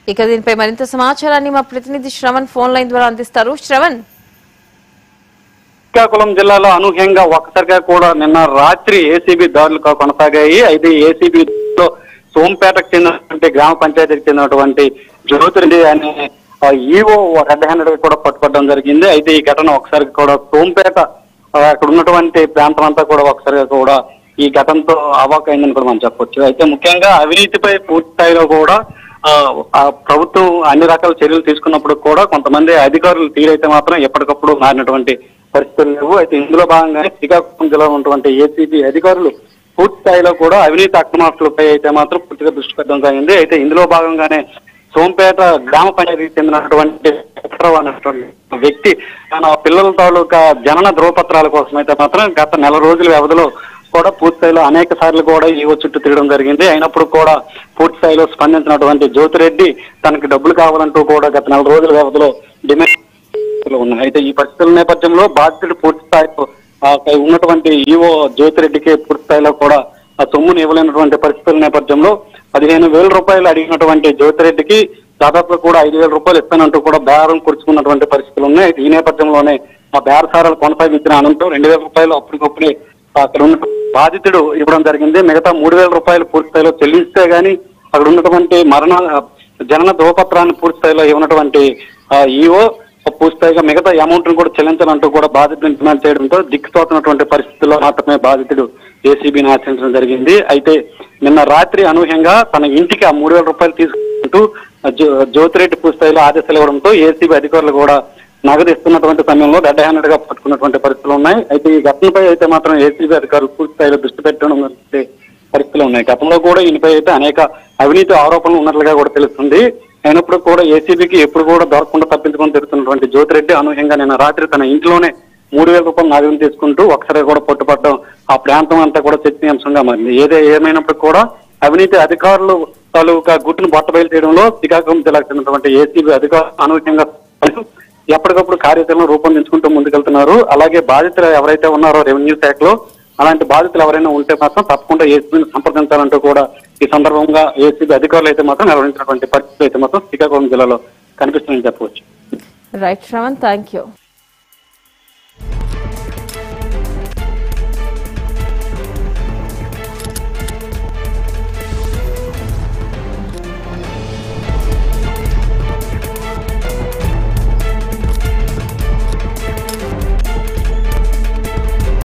ఇక దీనిపై మరింత సమాచారాన్ని మా ప్రతినిధి శ్రవణ్ ఫోన్ లైన్ ద్వారా అందిస్తారు శ్రవణ్ శ్రీకాకుళం జిల్లాలో అనూహ్యంగా ఒక్కసారిగా కూడా నిన్న రాత్రి ఏసీబీ దాడులు కా- కొనసాగాయి అయితే ఏసీబీ లో సోంపేటకు చెందినటువంటి గ్రామ పంచాయతీకి చెందినటువంటి జ్యోతిరెడ్డి అనే ఆ, ఈవో రెడ్ హ్యాండెడ్ కూడా పట్టుకోవడం జరిగింది అయితే ఈ ఘటన ఒకసారి కూడా సోంపేట ఆ, అక్కడ ఉన్నటువంటి ప్రాంతం అంతా కూడా ఒకసారిగా కూడా ఈ ఘటనతో అవాకైందని కూడా మనం చెప్పొచ్చు అయితే ముఖ్యంగా అవినీతిపై పూర్తి స్థాయిలో కూడా ఆ, ఆ ప్రభుత్వం అన్ని రకాల చర్యలు తీసుకున్నప్పుడు కూడా కొంతమంది అధికారులు తీరైతే మాత్రం ఎప్పటికప్పుడు మారినటువంటి పరిస్థితులు లేవు అయితే ఇందులో భాగంగానే శ్రీకాకుళం జిల్లాలో ఉన్నటువంటి ఏసీబీ అధికారులు పూర్తి స్థాయిలో కూడా అవినీతి అక్రమాస్తులపై అయితే మాత్రం పూర్తిగా దృష్టి పెట్టడం జరిగింది అయితే ఇందులో భాగంగానే సోంపేట గ్రామ పంచాయతీకి చెందినటువంటి వెంకట్రావు అనేటువంటి వ్యక్తి తన పిల్లల తాలూకా జనన ధ్రువపత్రాల కోసం అయితే మాత్రం గత నెల రోజుల వ్యవధిలో కూడా పూర్తి స్థాయిలో అనేక సార్లు కూడా ఈవో చుట్టూ తిరగడం జరిగింది అయినప్పుడు కూడా పూర్తి స్థాయిలో స్పందించినటువంటి జ్యోతిరెడ్డి తనకి డబ్బులు కావాలంటూ కూడా గత నెల రోజుల వ్యవధిలో డిమాండ్ పరిస్థితులు ఉన్నాయి అయితే ఈ పరిస్థితుల నేపథ్యంలో బాధితుడు పూర్తి స్థాయిలో ఆ, ఉన్నటువంటి ఈవో జ్యోతిరెడ్డికి పూర్తి స్థాయిలో కూడా ఆ సొమ్మును ఇవ్వలేనటువంటి పరిస్థితుల నేపథ్యంలో పదిహేను వేల రూపాయలు అడిగినటువంటి జ్యోతిరెడ్డికి దాదాపుగా కూడా ఐదు వేల రూపాయలు ఇస్తానంటూ కూడా బేరం కూర్చుకున్నటువంటి పరిస్థితులు ఉన్నాయి అయితే ఈ నేపథ్యంలోనే ఆ బేరసారాలు కొనసాగించిన అనంతరం రెండు వేల రూపాయలు అప్పటికప్పుడే అక్కడ ఉన్న బాధితుడు ఇవ్వడం జరిగింది మిగతా మూడు వేల రూపాయలు పూర్తి స్థాయిలో చెల్లిస్తే గానీ అక్కడ ఉన్నటువంటి మరణ జనన ధ్రువపత్రాన్ని పూర్తి స్థాయిలో ఇవ్వనటువంటి ఈఓ పూర్తిస్థాయిగా మిగతా అమౌంట్ ను కూడా చెల్లించాలంటూ కూడా బాధితులను డిమాండ్ చేయడంతో దిక్కుతోచినటువంటి పరిస్థితుల్లో మాత్రమే బాధితుడు ఏసీబీని ఆశ్రయించడం జరిగింది అయితే నిన్న రాత్రి అనూహ్యంగా తన ఇంటికి ఆ మూడు వేల రూపాయలు తీసుకుంటూ జ్యో- జ్యోతిరెడ్డి పూర్తిస్థాయిలో ఆదేశాలు ఇవ్వడంతో ఏసీబీ అధికారులు కూడా నగదు ఇస్తున్నటువంటి సమయంలో రెడ్ హ్యాండెడ్ గా పట్టుకున్నటువంటి పరిస్థితులు ఉన్నాయి అయితే ఈ ఘటనపై అయితే మాత్రం ఏసీబీ అధికారులు పూర్తి స్థాయిలో దృష్టి పెట్టడం వంటి పరిస్థితులు ఉన్నాయి గతంలో కూడా ఈయనపై అయితే అనేక అవినీతి ఆరోపణలు ఉన్నట్లుగా కూడా తెలుస్తుంది అయినప్పుడు కూడా ఏసీబీకి ఎప్పుడు కూడా దొరకకుండా తప్పించుకొని తిరుగుతున్నటువంటి జ్యోతిరెడ్డి అనూహ్యంగా నిన్న రాత్రి తన ఇంట్లోనే మూడు వేల రూపాయలు నగదు తీసుకుంటూ ఒకసారి కూడా పట్టుపడడం ఆ ప్రాంతం అంతా కూడా చర్చనీయాంశంగా మారింది ఏదే ఏమైనప్పుడు కూడా అవినీతి అధికారులు తాలూకా గుట్టును బట్టబయలు చేయడంలో శ్రీకాకుళం జిల్లాకు చెందినటువంటి ఏసీబీ అధికారులు అనూహ్యంగా ఎప్పటికప్పుడు కార్యాచరణ రూపొందించుకుంటూ ముందుకెళ్తున్నారు అలాగే బాధితులు ఎవరైతే ఉన్నారో రెవెన్యూ శాఖలో అలాంటి బాధితులు ఎవరైనా ఉంటే మాత్రం తప్పకుండా ఏసీబీని సంప్రదించాలంటూ కూడా ఈ సందర్భంగా ఏసీబీ అధికారులు అయితే మాత్రం నిర్వహించినటువంటి పరిస్థితులు అయితే మాత్రం శ్రీకాకుళం జిల్లాలో కనిపిస్తుందని చెప్పవచ్చు రైట్ శ్రవణ్ థ్యాంక్ యూ